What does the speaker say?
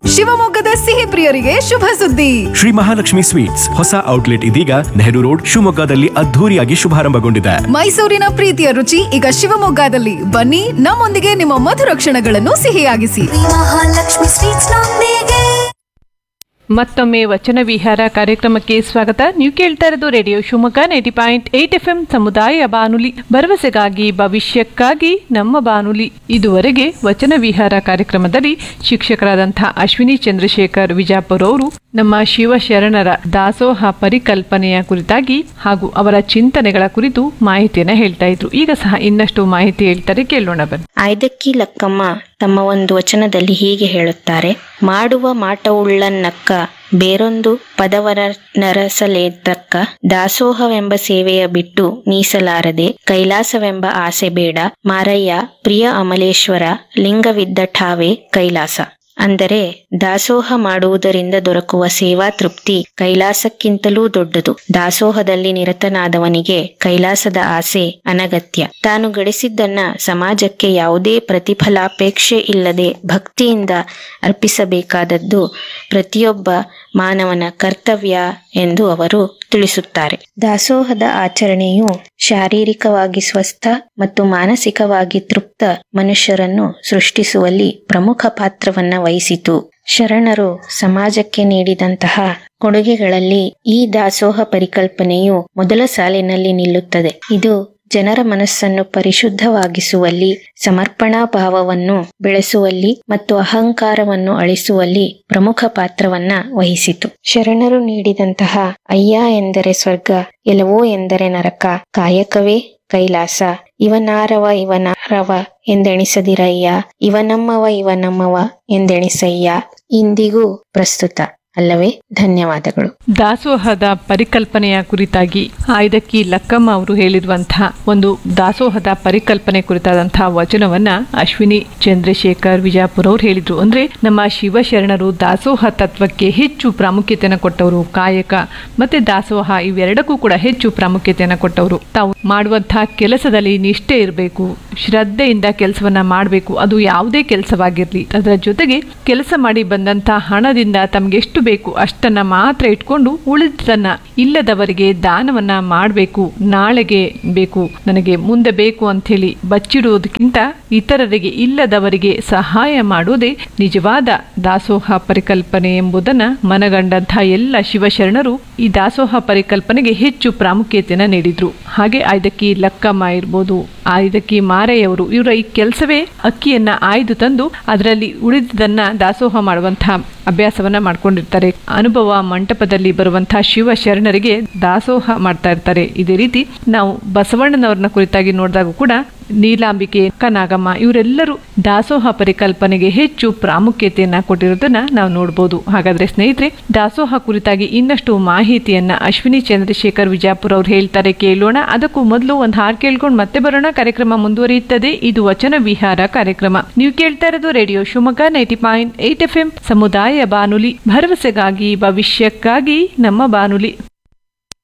ಶಿವಮೊಗ್ಗದ ಸಿಹಿ ಪ್ರಿಯರಿಗೆ ಶುಭ ಸುದ್ದಿ ಶ್ರೀ ಮಹಾಲಕ್ಷ್ಮಿ ಸ್ವೀಟ್ಸ್ ಹೊಸ ಔಟ್ಲೆಟ್ ಇದೀಗ ನೆಹರು ರೋಡ್ ಶಿವಮೊಗ್ಗದಲ್ಲಿ ಅದ್ಧೂರಿಯಾಗಿ ಶುಭಾರಂಭಗೊಂಡಿದೆ ಮೈಸೂರಿನ ಪ್ರೀತಿಯ ರುಚಿ ಈಗ ಶಿವಮೊಗ್ಗದಲ್ಲಿ ಬನ್ನಿ ನಮ್ಮೊಂದಿಗೆ ನಿಮ್ಮ ಮಧುರ ಕ್ಷಣಗಳನ್ನು ಸಿಹಿಯಾಗಿಸಿ ಮಹಾಲಕ್ಷ್ಮಿ ಸ್ವೀಟ್ಸ್ ನೊಂದಿಗೆ ಮತ್ತೊಮ್ಮೆ ವಚನ ವಿಹಾರ ಕಾರ್ಯಕ್ರಮಕ್ಕೆ ಸ್ವಾಗತ ನೀವು ಕೇಳ್ತಾ ಇರೋದು radio Shivamogga ninety point eight F M ಸಮುದಾಯ ಬಾನುಲಿ ಭರವಸೆಗಾಗಿ ಭವಿಷ್ಯಕ್ಕಾಗಿ ನಮ್ಮ ಬಾನುಲಿ ಇದುವರೆಗೆ ವಚನ ವಿಹಾರ ಕಾರ್ಯಕ್ರಮದಲ್ಲಿ ಶಿಕ್ಷಕರಾದಂತಹ ಅಶ್ವಿನಿ ಚಂದ್ರಶೇಖರ್ ವಿಜಾಪುರ್ ಅವರು ನಮ್ಮ ಶಿವಶರಣರ ದಾಸೋಹ ಪರಿಕಲ್ಪನೆಯ ಕುರಿತಾಗಿ ಹಾಗೂ ಅವರ ಚಿಂತನೆಗಳ ಕುರಿತು ಮಾಹಿತಿಯನ್ನ ಹೇಳ್ತಾ ಇದ್ರು ಈಗ ಸಹ ಇನ್ನಷ್ಟು ಮಾಹಿತಿ ಹೇಳ್ತಾರೆ ಕೇಳೋಣ ಬನ್ನಿ ಆಯ್ದಕ್ಕಿ ಲಕ್ಕಮ್ಮ ತಮ್ಮ ಒಂದು ವಚನದಲ್ಲಿ ಹೀಗೆ ಹೇಳುತ್ತಾರೆ ಮಾಡುವ ಮಾಟವುಳ್ಳನ್ನಕ್ಕ ಬೇರೊಂದು ಪದವರ ನರಸಲೇತಕ್ಕ ದಾಸೋಹವೆಂಬ ಸೇವೆಯ ಬಿಟ್ಟು ನೀಸಲಾರದೆ ಕೈಲಾಸವೆಂಬ ಆಸೆ ಬೇಡ ಮಾರಯ್ಯ ಪ್ರಿಯ ಅಮಲೇಶ್ವರ ಲಿಂಗವಿದ್ದ ಠಾವೆ ಕೈಲಾಸ ಅಂದರೆ ದಾಸೋಹ ಮಾಡುವುದರಿಂದ ದೊರಕುವ ಸೇವಾ ತೃಪ್ತಿ ಕೈಲಾಸಕ್ಕಿಂತಲೂ ದೊಡ್ಡದು ದಾಸೋಹದಲ್ಲಿ ನಿರತನಾದವನಿಗೆ ಕೈಲಾಸದ ಆಸೆ ಅನಗತ್ಯ ತಾನು ಗಳಿಸಿದ್ದನ್ನ ಸಮಾಜಕ್ಕೆ ಯಾವುದೇ ಪ್ರತಿಫಲಾಪೇಕ್ಷೆ ಇಲ್ಲದೆ ಭಕ್ತಿಯಿಂದ ಅರ್ಪಿಸಬೇಕಾದದ್ದು ಪ್ರತಿಯೊಬ್ಬ ಮಾನವನ ಕರ್ತವ್ಯ ಎಂದು ಅವರು ತಿಳಿಸುತ್ತಾರೆ ದಾಸೋಹದ ಆಚರಣೆಯು ಶಾರೀರಿಕವಾಗಿ ಸ್ವಸ್ಥ ಮತ್ತು ಮಾನಸಿಕವಾಗಿ ತೃಪ್ತ ಮನುಷ್ಯರನ್ನು ಸೃಷ್ಟಿಸುವಲ್ಲಿ ಪ್ರಮುಖ ಪಾತ್ರವನ್ನ ವಹಿಸಿತು ಶರಣರು ಸಮಾಜಕ್ಕೆ ನೀಡಿದಂತಹ ಕೊಡುಗೆಗಳಲ್ಲಿ ಈ ದಾಸೋಹ ಪರಿಕಲ್ಪನೆಯು ಮೊದಲ ಸಾಲಿನಲ್ಲಿ ನಿಲ್ಲುತ್ತದೆ ಇದು ಜನರ ಮನಸ್ಸನ್ನು ಪರಿಶುದ್ಧವಾಗಿಸುವಲ್ಲಿ ಸಮರ್ಪಣಾ ಭಾವವನ್ನು ಬೆಳೆಸುವಲ್ಲಿ ಮತ್ತು ಅಹಂಕಾರವನ್ನು ಅಳಿಸುವಲ್ಲಿ ಪ್ರಮುಖ ಪಾತ್ರವನ್ನ ವಹಿಸಿತು ಶರಣರು ನೀಡಿದಂತಹ ಅಯ್ಯ ಎಂದರೆ ಸ್ವರ್ಗ ಎಲವೋ ಎಂದರೆ ನರಕ ಕಾಯಕವೇ ಕೈಲಾಸ ಇವನಾರವ ಇವನಾರವ ಎಂದೆಣಿಸದಿರಯ್ಯ ಇವನಮ್ಮವ ಇವನಮ್ಮವ ಎಂದೆಣಿಸಯ್ಯ ಇಂದಿಗೂ ಪ್ರಸ್ತುತ ಅಲ್ಲವೇ ಧನ್ಯವಾದಗಳು ದಾಸೋಹದ ಪರಿಕಲ್ಪನೆಯ ಕುರಿತಾಗಿ ಆಯ್ದಕ್ಕಿ ಲಕ್ಕಮ್ಮ ಅವರು ಹೇಳಿರುವಂತಹ ಒಂದು ದಾಸೋಹದ ಪರಿಕಲ್ಪನೆ ಕುರಿತಾದಂತಹ ವಚನವನ್ನ ಅಶ್ವಿನಿ ಚಂದ್ರಶೇಖರ್ ವಿಜಾಪುರ್ ಅವರು ಹೇಳಿದ್ರು ಅಂದ್ರೆ ನಮ್ಮ ಶಿವಶರಣರು ದಾಸೋಹ ತತ್ವಕ್ಕೆ ಹೆಚ್ಚು ಪ್ರಾಮುಖ್ಯತೆಯನ್ನು ಕೊಟ್ಟವರು ಕಾಯಕ ಮತ್ತೆ ದಾಸೋಹ ಇವೆರಡಕ್ಕೂ ಕೂಡ ಹೆಚ್ಚು ಪ್ರಾಮುಖ್ಯತೆಯನ್ನು ಕೊಟ್ಟವರು ತಾವು ಮಾಡುವಂತಹ ಕೆಲಸದಲ್ಲಿ ನಿಷ್ಠೆ ಇರಬೇಕು ಶ್ರದ್ಧೆಯಿಂದ ಕೆಲಸವನ್ನ ಮಾಡಬೇಕು ಅದು ಯಾವುದೇ ಕೆಲಸವಾಗಿರಲಿ ಅದರ ಜೊತೆಗೆ ಕೆಲಸ ಮಾಡಿ ಬಂದಂತಹ ಹಣದಿಂದ ತಮ್ಗೆ ಎಷ್ಟು ಬೇಕು ಅಷ್ಟನ್ನ ಮಾತ್ರ ಇಟ್ಕೊಂಡು ಉಳಿದನ್ನ ಇಲ್ಲದವರಿಗೆ ದಾನವನ್ನ ಮಾಡಬೇಕು ನಾಳೆಗೆ ಬೇಕು ನನಗೆ ಮುಂದೆ ಬೇಕು ಅಂಥೇಳಿ ಬಚ್ಚಿಡುವುದಕ್ಕಿಂತ ಇತರರಿಗೆ ಇಲ್ಲದವರಿಗೆ ಸಹಾಯ ಮಾಡುವುದೇ ನಿಜವಾದ ದಾಸೋಹ ಪರಿಕಲ್ಪನೆ ಎಂಬುದನ್ನ ಮನಗಂಡಂತಹ ಎಲ್ಲ ಶಿವಶರಣರು ಈ ದಾಸೋಹ ಪರಿಕಲ್ಪನೆಗೆ ಹೆಚ್ಚು ಪ್ರಾಮುಖ್ಯತೆಯನ್ನ ನೀಡಿದ್ರು ಹಾಗೆ ಆಯ್ದಕ್ಕಿ ಲಕ್ಕಮ್ಮ ಇರ್ಬೋದು ಆಯ್ದಕ್ಕಿ ಮಾರೆಯವರು ಇವರ ಈ ಕೆಲಸವೇ ಅಕ್ಕಿಯನ್ನ ಆಯ್ದು ತಂದು ಅದರಲ್ಲಿ ಉಳಿದದನ್ನ ದಾಸೋಹ ಮಾಡುವಂತಹ ಅಭ್ಯಾಸವನ್ನ ಮಾಡ್ಕೊಂಡಿರ್ತಾರೆ ಅನುಭವ ಮಂಟಪದಲ್ಲಿ ಬರುವಂತಹ ಶಿವ ಶರಣರಿಗೆ ದಾಸೋಹ ಮಾಡ್ತಾ ಇರ್ತಾರೆ ಇದೇ ರೀತಿ ನಾವು ಬಸವಣ್ಣನವ್ರನ್ನ ಕುರಿತಾಗಿ ನೋಡಿದಾಗ ಕೂಡ ನೀಲಾಂಬಿಕೆ ಕನಾಗಮ್ಮ ಇವರೆಲ್ಲರೂ ದಾಸೋಹ ಪರಿಕಲ್ಪನೆಗೆ ಹೆಚ್ಚು ಪ್ರಾಮುಖ್ಯತೆಯನ್ನ ಕೊಟ್ಟಿರೋದನ್ನ ನಾವು ನೋಡ್ಬೋದು ಹಾಗಾದ್ರೆ ಸ್ನೇಹಿತರೆ ದಾಸೋಹ ಕುರಿತಾಗಿ ಇನ್ನಷ್ಟು ಮಾಹಿತಿಯನ್ನ ಅಶ್ವಿನಿ ಚಂದ್ರಶೇಖರ್ ವಿಜಾಪುರ್ ಅವ್ರು ಹೇಳ್ತಾರೆ ಕೇಳೋಣ ಅದಕ್ಕೂ ಮೊದಲು ಒಂದು ಹಾಡು ಕೇಳ್ಕೊಂಡು ಮತ್ತೆ ಬರೋಣ ಕಾರ್ಯಕ್ರಮ ಮುಂದುವರಿಯುತ್ತದೆ ಇದು ವಚನ ವಿಹಾರ ಕಾರ್ಯಕ್ರಮ ನೀವು ಕೇಳ್ತಾ ಇರೋದು radio Shivamogga ninety point eight F M ಸಮುದಾಯ ಬಾನುಲಿ ಭರವಸೆಗಾಗಿ ಭವಿಷ್ಯಕ್ಕಾಗಿ ನಮ್ಮ ಬಾನುಲಿ